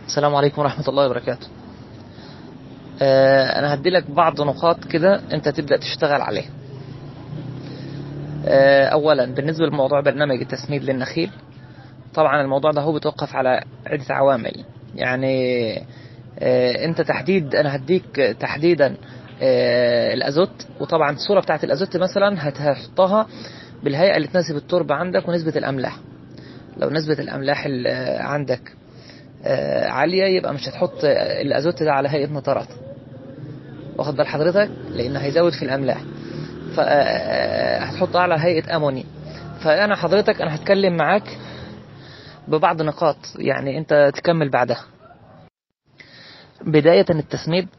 السلام عليكم ورحمة الله وبركاته آه، أنا هدي لك بعض نقاط كده أنت تبدأ تشتغل عليها آه، أولا بالنسبة لموضوع برنامج التسميد للنخيل طبعا الموضوع ده هو بيتوقف على عدة عوامل يعني آه، أنت تحديد أنا هديك تحديدا آه، الأزوت وطبعا الصورة بتاعت الأزوت مثلا هتحطها بالهيئة اللي تناسب التربة عندك ونسبة الأملاح لو نسبة الأملاح اللي عندك آه، عالية يبقى مش هتحط الأزوت ده على هيئة نترات واخد بال حضرتك لأنه هيزود في الأملاح فهتحطها على هيئة أموني فأنا حضرتك أنا هتكلم معاك ببعض نقاط يعني أنت تكمل بعدها بداية التسميد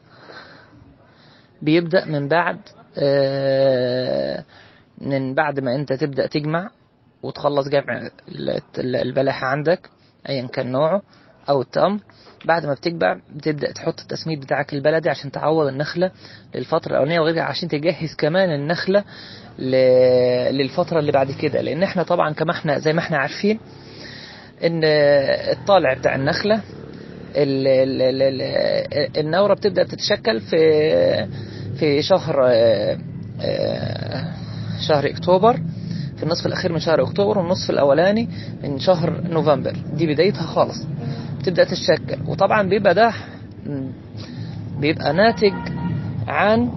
بيبدأ من بعد آه، من بعد ما أنت تبدأ تجمع وتخلص جمع البلح عندك أيا كان نوعه أو التمر بعد ما بتجمع بتبدأ تحط التسميد بتاعك البلدي عشان تعوض النخلة للفترة الأولانية وغيرها عشان تجهز كمان النخلة ل- للفترة اللي بعد كده لأن احنا طبعا كما احنا زي ما احنا عارفين ان الطالع بتاع النخلة ال- ال- ال- ال- النورة بتبدأ تتشكل في في شهر آه، آه، شهر اكتوبر في النصف الاخير من شهر اكتوبر والنصف الاولاني من شهر نوفمبر دي بدايتها خالص بتبدا تتشكل وطبعا بيبقى ده م، بيبقى ناتج عن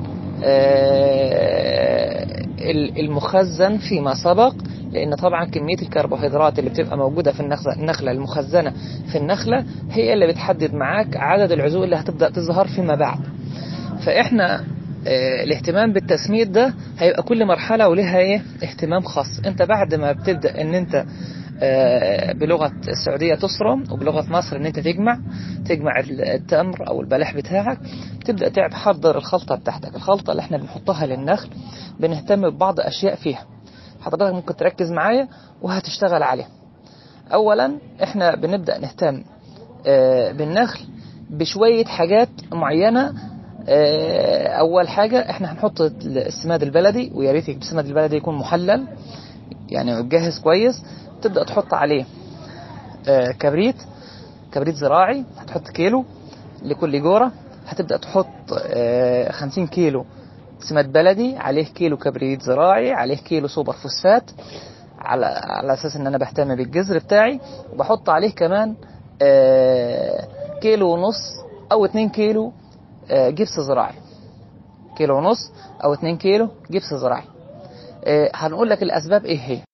آه، ال- المخزن فيما سبق لان طبعا كميه الكربوهيدرات اللي بتبقى موجوده في النخله النخله المخزنه في النخله هي اللي بتحدد معاك عدد العزوق اللي هتبدا تظهر فيما بعد فاحنا آه، الاهتمام بالتسميد ده هيبقى كل مرحلة ولها ايه اهتمام خاص انت بعد ما بتبدأ ان انت آه، بلغة السعودية تصرم وبلغة مصر ان انت تجمع تجمع التمر او البلح بتاعك تبدأ تحضر الخلطة بتاعتك الخلطة اللي احنا بنحطها للنخل بنهتم ببعض اشياء فيها حضرتك ممكن تركز معايا وهتشتغل عليها اولا احنا بنبدأ نهتم آه، بالنخل بشوية حاجات معينة آه، اول حاجة احنا هنحط السماد البلدي ويا ريت السماد البلدي يكون محلل يعني متجهز كويس تبدأ تحط عليه آه، كبريت كبريت زراعي هتحط كيلو لكل جورة هتبدأ تحط آه، 50 كيلو سماد بلدي عليه كيلو كبريت زراعي عليه كيلو سوبر فوسفات على على اساس ان انا بهتم بالجذر بتاعي وبحط عليه كمان آه، كيلو ونص او 2 كيلو آه، جبس زراعي كيلو ونص او 2 كيلو جبس زراعي آه، هنقول لك الاسباب ايه هي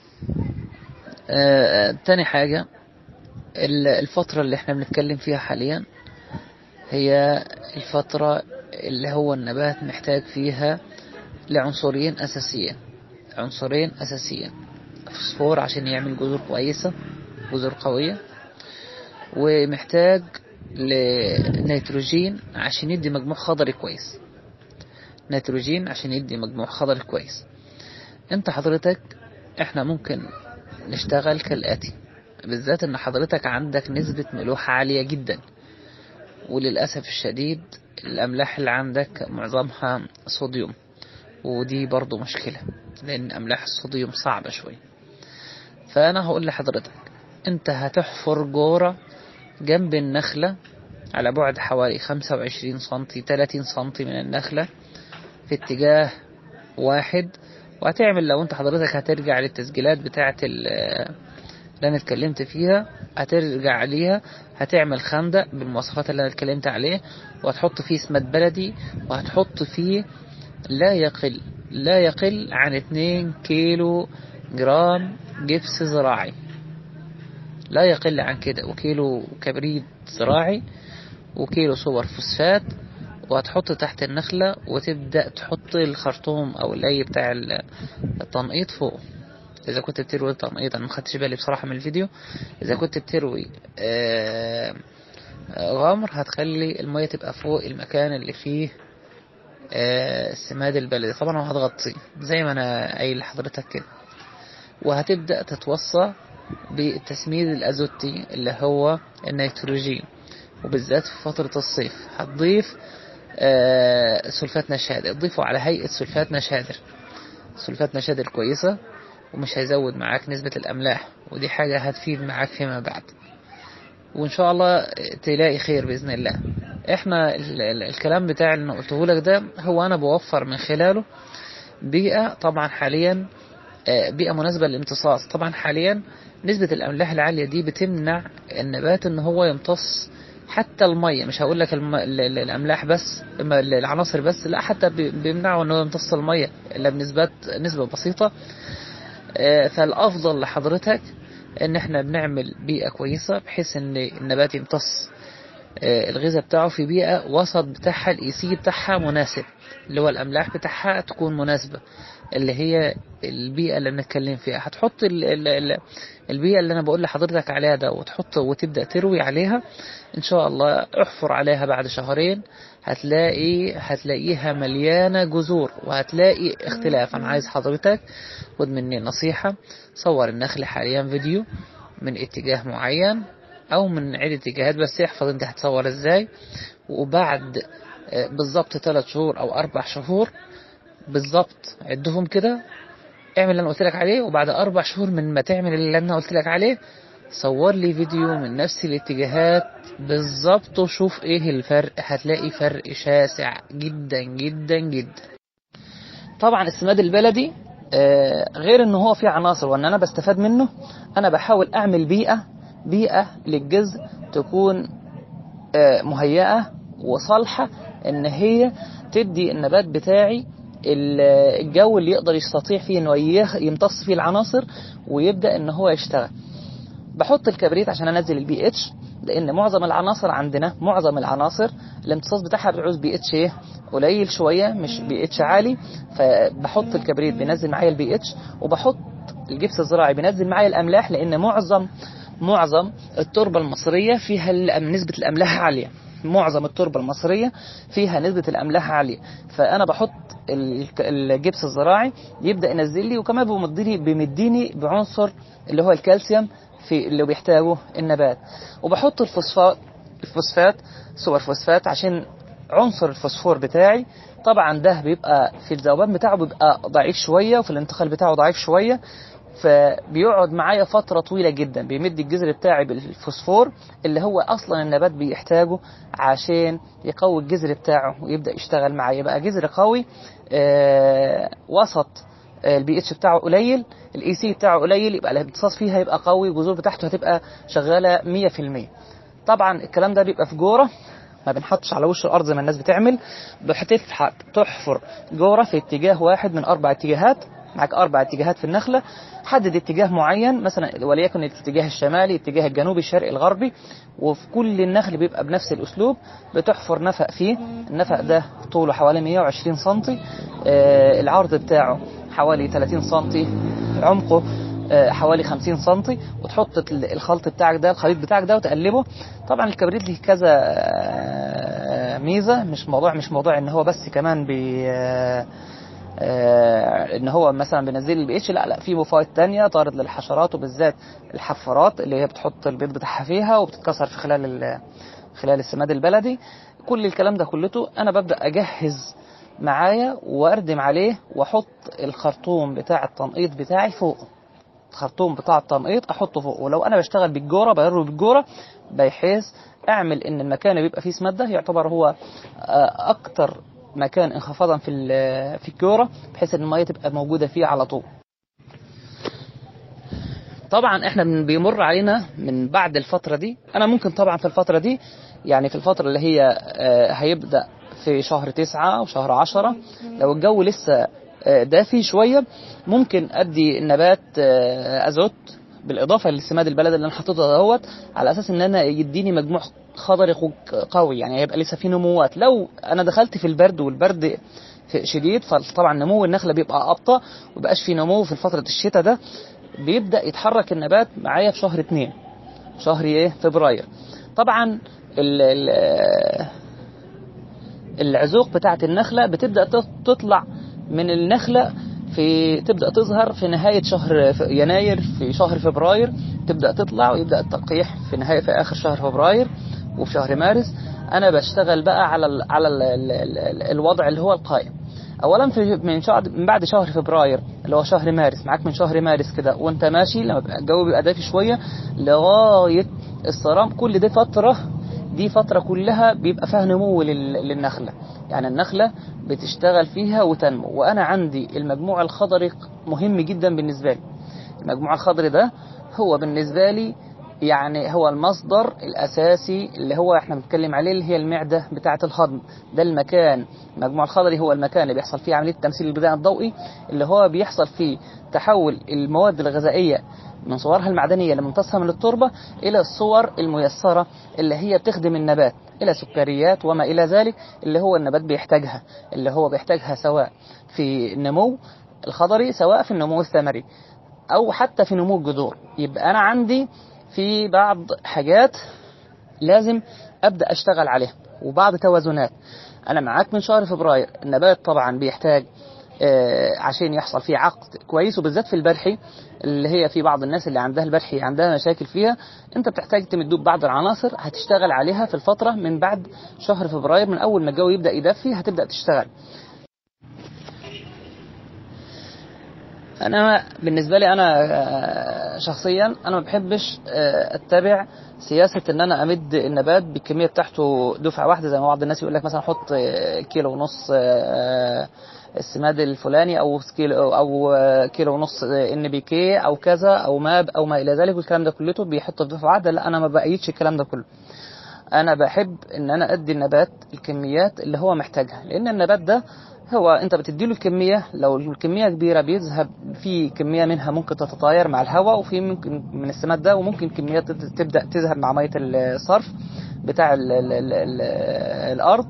آه، آه، تاني حاجة ال- الفترة اللي احنا بنتكلم فيها حاليا هي الفترة اللي هو النبات محتاج فيها لعنصرين أساسيين عنصرين أساسيين فوسفور عشان يعمل جذور كويسة جذور قوية ومحتاج لنيتروجين عشان يدي مجموع خضري كويس نيتروجين عشان يدي مجموع خضري كويس انت حضرتك احنا ممكن نشتغل كالآتي بالذات ان حضرتك عندك نسبة ملوحة عالية جدا وللأسف الشديد الأملاح اللي عندك معظمها صوديوم ودي برضو مشكلة لأن أملاح الصوديوم صعبة شوي فأنا هقول لحضرتك أنت هتحفر جورة جنب النخلة على بعد حوالي 25 سنتي 30 سنتي من النخلة في اتجاه واحد وهتعمل لو انت حضرتك هترجع للتسجيلات بتاعة ال- اللي انا اتكلمت فيها هترجع عليها هتعمل خندق بالمواصفات اللي انا اتكلمت عليه وهتحط فيه سماد بلدي وهتحط فيه لا يقل لا يقل عن 2 كيلو جرام جبس زراعي لا يقل عن كده وكيلو كبريت زراعي وكيلو سوبر فوسفات وهتحط تحت النخلة وتبدأ تحط الخرطوم أو الأي بتاع ال- التنقيط فوق إذا كنت بتروي تنقيط أنا مخدتش بالي بصراحة من الفيديو إذا كنت بتروي آه، آه، غمر هتخلي المية تبقى فوق المكان اللي فيه آه، السماد البلدي طبعا هو هتغطيه زي ما أنا قايل لحضرتك كده وهتبدأ تتوصى بالتسميد الأزوتي اللي هو النيتروجين وبالذات في فترة الصيف هتضيف آه، سلفات نشادر تضيفه على هيئة سلفات نشادر سلفات نشادر كويسة ومش هيزود معاك نسبة الأملاح ودي حاجة هتفيد معاك فيما بعد وان شاء الله تلاقي خير باذن الله احنا ال ال الكلام بتاع اللي انا قلته لك ده هو انا بوفر من خلاله بيئة طبعا حاليا بيئة مناسبة للامتصاص طبعا حاليا نسبة الأملاح العالية دي بتمنع النبات ان هو يمتص حتى المية مش هقول لك الم... الأملاح بس العناصر بس لا حتى بيمنعوا انه يمتص المية إلا بنسبة نسبة بسيطة فالأفضل لحضرتك ان احنا بنعمل بيئة كويسة بحيث ان النبات يمتص الغذاء بتاعه في بيئة وسط بتاعها الاي سي بتاعها مناسب اللي هو الأملاح بتاعها تكون مناسبة اللي هي البيئة اللي بنتكلم فيها هتحط ال ال ال البيئة اللي أنا بقول لحضرتك عليها ده وتحط وتبدأ تروي عليها إن شاء الله احفر عليها بعد شهرين هتلاقي هتلاقيها مليانة جذور وهتلاقي اختلاف أنا عايز حضرتك خد مني نصيحة صور النخل حاليا فيديو من اتجاه معين أو من عدة اتجاهات بس احفظ أنت هتصور إزاي وبعد بالظبط ثلاث شهور أو أربع شهور بالظبط عدهم كده اعمل اللي انا قلت لك عليه وبعد اربع شهور من ما تعمل اللي انا قلت لك عليه صور لي فيديو من نفس الاتجاهات بالظبط وشوف ايه الفرق هتلاقي فرق شاسع جدا جدا جدا طبعا السماد البلدي آه غير ان هو فيه عناصر وان انا بستفاد منه انا بحاول اعمل بيئة بيئة للجزء تكون آه مهيئة وصالحة ان هي تدي النبات بتاعي الجو اللي يقدر يستطيع فيه انه يمتص فيه العناصر ويبدا ان هو يشتغل بحط الكبريت عشان انزل البي اتش لان معظم العناصر عندنا معظم العناصر الامتصاص بتاعها بيعوز بي اتش ايه قليل شويه مش بي اتش عالي فبحط الكبريت بينزل معايا البي اتش وبحط الجبس الزراعي بينزل معايا الاملاح لان معظم معظم التربه المصريه فيها نسبه الاملاح عاليه معظم التربة المصرية فيها نسبة الأملاح عالية فأنا بحط الجبس الزراعي يبدأ ينزل لي وكمان بيمديني بيمديني بعنصر اللي هو الكالسيوم في اللي بيحتاجه النبات وبحط الفوسفات الفوسفات سوبر فوسفات عشان عنصر الفوسفور بتاعي طبعا ده بيبقى في الذوبان بتاعه بيبقى ضعيف شوية وفي الانتقال بتاعه ضعيف شوية فبيقعد معايا فترة طويلة جدا بيمد الجذر بتاعي بالفوسفور اللي هو أصلا النبات بيحتاجه عشان يقوي الجذر بتاعه ويبدأ يشتغل معايا يبقى جذر قوي آه وسط البي اتش بتاعه قليل الاي سي بتاعه قليل يبقى الامتصاص فيها هيبقى قوي الجذور بتاعته هتبقى شغالة 100% طبعا الكلام ده بيبقى في جورة ما بنحطش على وش الارض زي ما الناس بتعمل بتفتح تحفر جوره في اتجاه واحد من اربع اتجاهات معاك اربع اتجاهات في النخله حدد اتجاه معين مثلا وليكن الاتجاه الشمالي الاتجاه الجنوبي الشرقي الغربي وفي كل النخل بيبقى بنفس الاسلوب بتحفر نفق فيه النفق ده طوله حوالي 120 سم آه العرض بتاعه حوالي 30 سم عمقه آه حوالي 50 سم وتحط الخلط بتاعك ده الخليط بتاعك ده وتقلبه طبعا الكبريت له كذا آه ميزه مش موضوع مش موضوع ان هو بس كمان بي آه ان هو مثلا بينزل البي اتش لا لا في مفاوض تانية طارد للحشرات وبالذات الحفارات اللي هي بتحط البيض بتاعها فيها وبتتكسر في خلال خلال السماد البلدي كل الكلام ده كلته انا ببدا اجهز معايا واردم عليه واحط الخرطوم بتاع التنقيط بتاعي فوق الخرطوم بتاع التنقيط احطه فوق ولو انا بشتغل بالجوره بيرو بالجوره بحيث اعمل ان المكان اللي بيبقى فيه سماد ده يعتبر هو اكتر مكان انخفاضا في في الكوره بحيث ان الميه تبقى موجوده فيه على طول طبعا احنا بيمر علينا من بعد الفتره دي انا ممكن طبعا في الفتره دي يعني في الفتره اللي هي هيبدا في شهر تسعة وشهر عشرة لو الجو لسه دافي شويه ممكن ادي النبات ازوت بالاضافه للسماد البلد اللي انا حاططها دوت على اساس ان انا يديني مجموع خضري قوي يعني هيبقى لسه في نموات لو انا دخلت في البرد والبرد شديد فطبعا نمو النخله بيبقى ابطا ومبقاش في نمو في فتره الشتاء ده بيبدا يتحرك النبات معايا في شهر اتنين شهر ايه فبراير طبعا ال ال العزوق بتاعت النخله بتبدا تطلع من النخله في تبدا تظهر في نهايه شهر في يناير في شهر فبراير تبدا تطلع ويبدا التلقيح في نهايه في اخر شهر فبراير وفي شهر مارس انا بشتغل بقى على ال على ال ال ال الوضع اللي هو القائم اولا في من شهر من بعد شهر فبراير اللي هو شهر مارس معاك من شهر مارس كده وانت ماشي لما بيبقى الجو بيبقى دافي شويه لغايه الصرام كل دي فترة دي فترة كلها بيبقى فيها نمو لل- للنخلة يعني النخلة بتشتغل فيها وتنمو وأنا عندي المجموع الخضري مهم جدا بالنسبة لي المجموع الخضري ده هو بالنسبة لي يعني هو المصدر الأساسي اللي هو احنا بنتكلم عليه اللي هي المعدة بتاعة الهضم ده المكان المجموع الخضري هو المكان اللي بيحصل فيه عملية تمثيل الغذاء الضوئي اللي هو بيحصل فيه تحول المواد الغذائية من صورها المعدنية اللي ممتصة من التربة إلى الصور الميسرة اللي هي بتخدم النبات إلى سكريات وما إلى ذلك اللي هو النبات بيحتاجها اللي هو بيحتاجها سواء في النمو الخضري سواء في النمو الثمري أو حتى في نمو الجذور يبقى أنا عندي في بعض حاجات لازم أبدأ أشتغل عليها وبعض توازنات أنا معاك من شهر فبراير النبات طبعا بيحتاج آه، عشان يحصل فيه عقد كويس وبالذات في البرحي اللي هي في بعض الناس اللي عندها البرحي عندها مشاكل فيها انت بتحتاج تمدوه ببعض العناصر هتشتغل عليها في الفترة من بعد شهر فبراير من اول ما الجو يبدأ يدفي هتبدأ تشتغل انا بالنسبه لي انا آه، شخصيا انا ما بحبش آه، اتبع سياسه ان انا امد النبات بالكميه بتاعته دفعه واحده زي ما بعض الناس يقول لك مثلا حط آه، كيلو ونص آه، السماد الفلاني او كيلو او آه، كيلو ونص ان بي كي او كذا او ماب او ما الى ذلك والكلام ده كلته بيحطه في دفعه واحده لا انا ما بايدش الكلام ده كله انا بحب ان انا ادي النبات الكميات اللي هو محتاجها لان النبات ده هو انت بتديله الكميه لو الكميه كبيره بيذهب في كميه منها ممكن تتطاير مع الهواء وفي ممكن من السماد ده وممكن كميات تبدا تذهب مع ميه الصرف بتاع ال ال ال ال الارض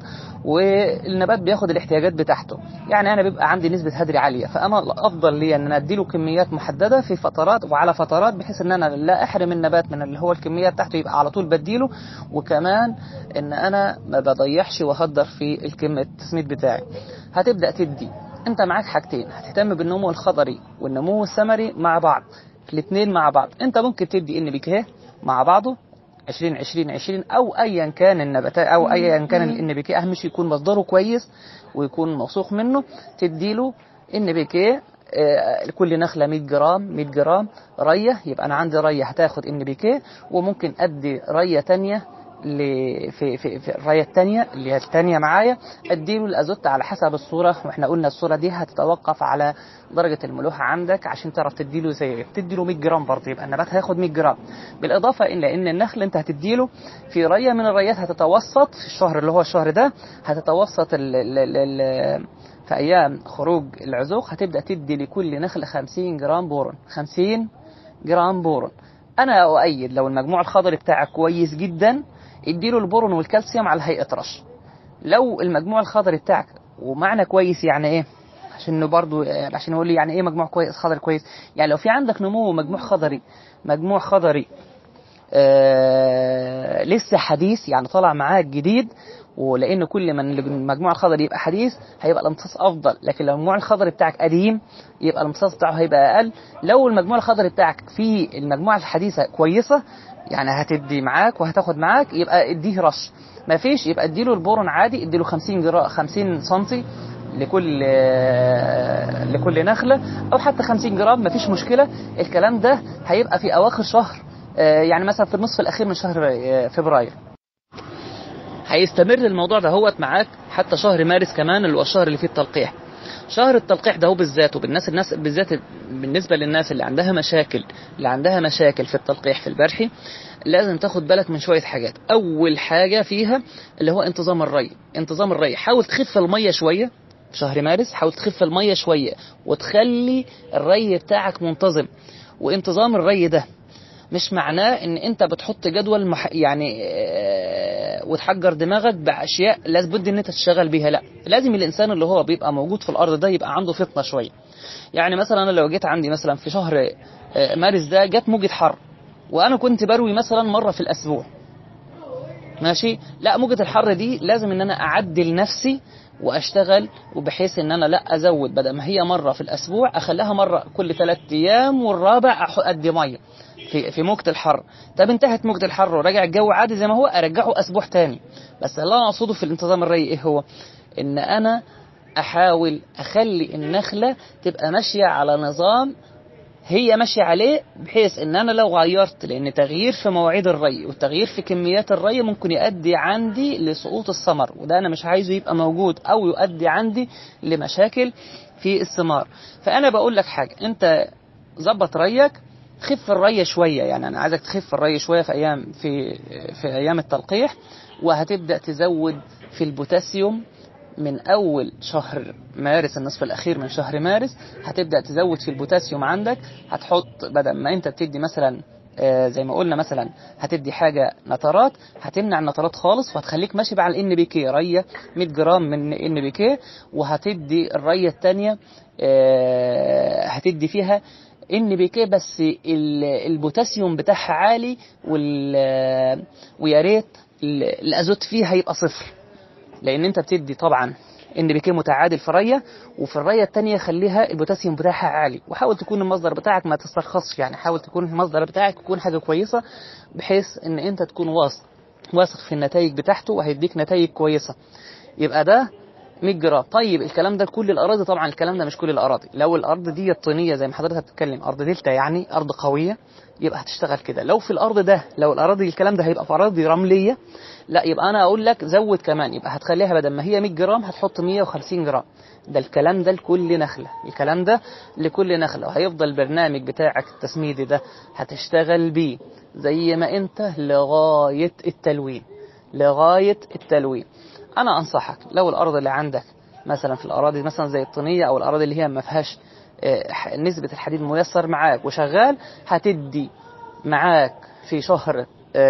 والنبات بياخد الاحتياجات بتاعته يعني انا بيبقى عندي نسبه هدر عاليه فانا الافضل لي ان انا اديله كميات محدده في فترات وعلى فترات بحيث ان انا لا احرم النبات من اللي هو الكميه بتاعته يبقى على طول بديله وكمان ان انا ما بضيعش واهدر في الكميه التسميد بتاعي هتبدا تدي انت معاك حاجتين هتهتم بالنمو الخضري والنمو الثمري مع بعض الاثنين مع بعض انت ممكن تدي ان بي مع بعضه 20 20 20 او ايا كان النباتات او ايا كان الان بي كي اهم شيء يكون مصدره كويس ويكون موثوق منه تديله ان بي كي لكل نخلة 100 جرام 100 جرام رية يبقى أنا عندي رية هتاخد ان بي كي وممكن أدي رية تانية ل- في في في الرايه الثانيه اللي هي الثانيه معايا اديله الازوت على حسب الصوره واحنا قلنا الصوره دي هتتوقف على درجه الملوحه عندك عشان تعرف تديله زي تديله 100 جرام برضه يبقى النبات هياخد 100 جرام بالاضافه الى ان النخل انت هتديله في ريه من الريات هتتوسط في الشهر اللي هو الشهر ده هتتوسط ال ال ال ال في ايام خروج العزوق هتبدا تدي لكل نخله 50 جرام بورون 50 جرام بورون انا اؤيد لو المجموع الخضري بتاعك كويس جدا اديله البورون والكالسيوم على هيئه رش لو المجموع الخضري بتاعك ومعنى كويس يعني ايه عشان برضو عشان يقول لي يعني ايه مجموع كويس خضري كويس يعني لو في عندك نمو مجموع خضري مجموع خضري آه لسه حديث يعني طالع معاك جديد ولان كل ما المجموع الخضري يبقى حديث هيبقى الامتصاص افضل لكن لو المجموع الخضري بتاعك قديم يبقى الامتصاص بتاعه هيبقى اقل لو المجموع الخضري بتاعك في المجموعه الحديثه كويسه يعني هتدي معاك وهتاخد معاك يبقى اديه رش ما فيش يبقى اديله البورون عادي اديله 50 جرام 50 سم لكل لكل نخله او حتى 50 جرام ما فيش مشكله الكلام ده هيبقى في اواخر شهر يعني مثلا في النصف الاخير من شهر فبراير هيستمر الموضوع ده هوت معاك حتى شهر مارس كمان اللي هو الشهر اللي فيه التلقيح شهر التلقيح ده هو بالذات وبالناس الناس بالذات بالنسبه للناس اللي عندها مشاكل اللي عندها مشاكل في التلقيح في البرحي لازم تاخد بالك من شويه حاجات اول حاجه فيها اللي هو انتظام الري انتظام الري حاول تخف الميه شويه في شهر مارس حاول تخف الميه شويه وتخلي الري بتاعك منتظم وانتظام الري ده مش معناه ان انت بتحط جدول مح... يعني اه وتحجر دماغك باشياء لازم بد ان انت تشتغل بيها لا لازم الانسان اللي هو بيبقى موجود في الارض ده يبقى عنده فطنه شويه يعني مثلا انا لو جيت عندي مثلا في شهر اه مارس ده جت موجه حر وانا كنت بروي مثلا مره في الاسبوع ماشي لا موجه الحر دي لازم ان انا اعدل نفسي واشتغل وبحيث ان انا لا ازود بدل ما هي مره في الاسبوع اخليها مره كل ثلاث ايام والرابع ادي ميه في في موجة الحر طب انتهت موجة الحر ورجع الجو عادي زي ما هو ارجعه اسبوع تاني بس اللي انا اقصده في الانتظام الري ايه هو ان انا احاول اخلي النخلة تبقى ماشية على نظام هي ماشية عليه بحيث ان انا لو غيرت لان تغيير في مواعيد الري والتغيير في كميات الري ممكن يؤدي عندي لسقوط الثمر وده انا مش عايزه يبقى موجود او يؤدي عندي لمشاكل في الثمار فانا بقول لك حاجة انت ظبط ريك خف الري شوية يعني انا عايزك تخف الري شوية في ايام في في ايام التلقيح وهتبدأ تزود في البوتاسيوم من أول شهر مارس النصف الأخير من شهر مارس هتبدأ تزود في البوتاسيوم عندك هتحط بدل ما أنت بتدي مثلا آه زي ما قلنا مثلا هتدي حاجة نترات هتمنع النترات خالص وهتخليك ماشي بقى على الان بي كي رية 100 جرام من ان بي كي وهتدي الرية الثانية آه هتدي فيها ان بي كي بس البوتاسيوم بتاعها عالي وال ويا ريت الازوت فيها هيبقى صفر لان انت بتدي طبعا ان بي كي متعادل في ريه وفي الريه الثانيه خليها البوتاسيوم بتاعها عالي وحاول تكون المصدر بتاعك ما تسترخصش يعني حاول تكون المصدر بتاعك يكون حاجه كويسه بحيث ان انت تكون واثق واثق في النتائج بتاعته وهيديك نتائج كويسه يبقى ده 100 جرام طيب الكلام ده كل الاراضي طبعا الكلام ده مش كل الاراضي لو الارض دي طينيه زي ما حضرتك بتتكلم ارض دلتا يعني ارض قويه يبقى هتشتغل كده لو في الارض ده لو الاراضي الكلام ده هيبقى في اراضي رمليه لا يبقى انا اقول لك زود كمان يبقى هتخليها بدل ما هي 100 جرام هتحط 150 جرام ده الكلام ده لكل نخله الكلام ده لكل نخله وهيفضل البرنامج بتاعك التسميدي ده هتشتغل بيه زي ما انت لغايه التلوين لغايه التلوين انا انصحك لو الارض اللي عندك مثلا في الاراضي مثلا زي الطينيه او الاراضي اللي هي ما فيهاش نسبة الحديد ميسر معاك وشغال هتدي معاك في شهر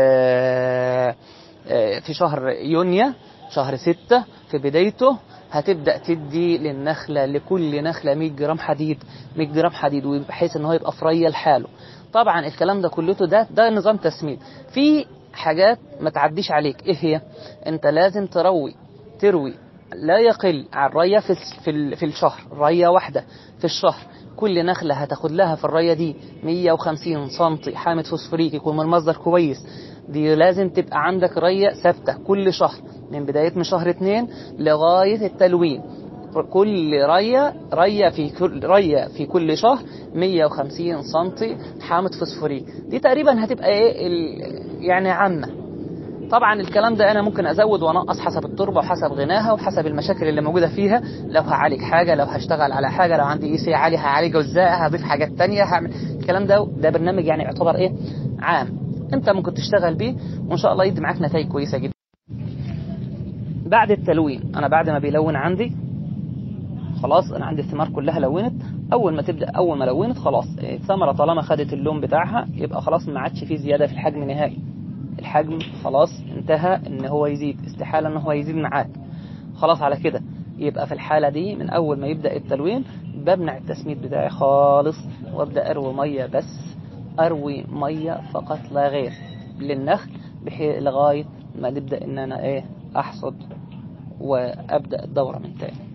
في شهر يونيو شهر ستة في بدايته هتبدأ تدي للنخلة لكل نخلة 100 جرام حديد 100 جرام حديد بحيث ان هو يبقى فرية لحاله طبعا الكلام ده كلته ده ده نظام تسميد في حاجات ما تعديش عليك ايه هي انت لازم تروي تروي لا يقل عن رية في في في الشهر رية واحدة في الشهر كل نخلة هتاخد لها في الرية دي 150 سم حامض فوسفوريك يكون من مصدر كويس دي لازم تبقى عندك رية ثابتة كل شهر من بداية من شهر اتنين لغاية التلوين كل رية رية في كل رية في كل شهر 150 سم حامض فوسفوريك دي تقريبا هتبقى ايه يعني عامة طبعا الكلام ده انا ممكن ازود وانقص حسب التربه وحسب غناها وحسب المشاكل اللي موجوده فيها لو هعالج حاجه لو هشتغل على حاجه لو عندي اي سي عالي هعالجه ازاي هضيف حاجات تانية هعمل الكلام ده ده برنامج يعني يعتبر ايه عام انت ممكن تشتغل بيه وان شاء الله يدي معاك نتائج كويسه جدا بعد التلوين انا بعد ما بيلون عندي خلاص انا عندي الثمار كلها لونت اول ما تبدا اول ما لونت خلاص الثمره طالما خدت اللون بتاعها يبقى خلاص ما عادش فيه زياده في الحجم نهائي الحجم خلاص انتهى ان هو يزيد استحالة ان هو يزيد معاك خلاص على كده يبقى في الحالة دي من اول ما يبدأ التلوين بمنع التسميد بتاعي خالص وابدأ اروي مية بس اروي مية فقط لا غير للنخل بحيث لغاية ما نبدأ ان انا ايه احصد وابدأ الدورة من تاني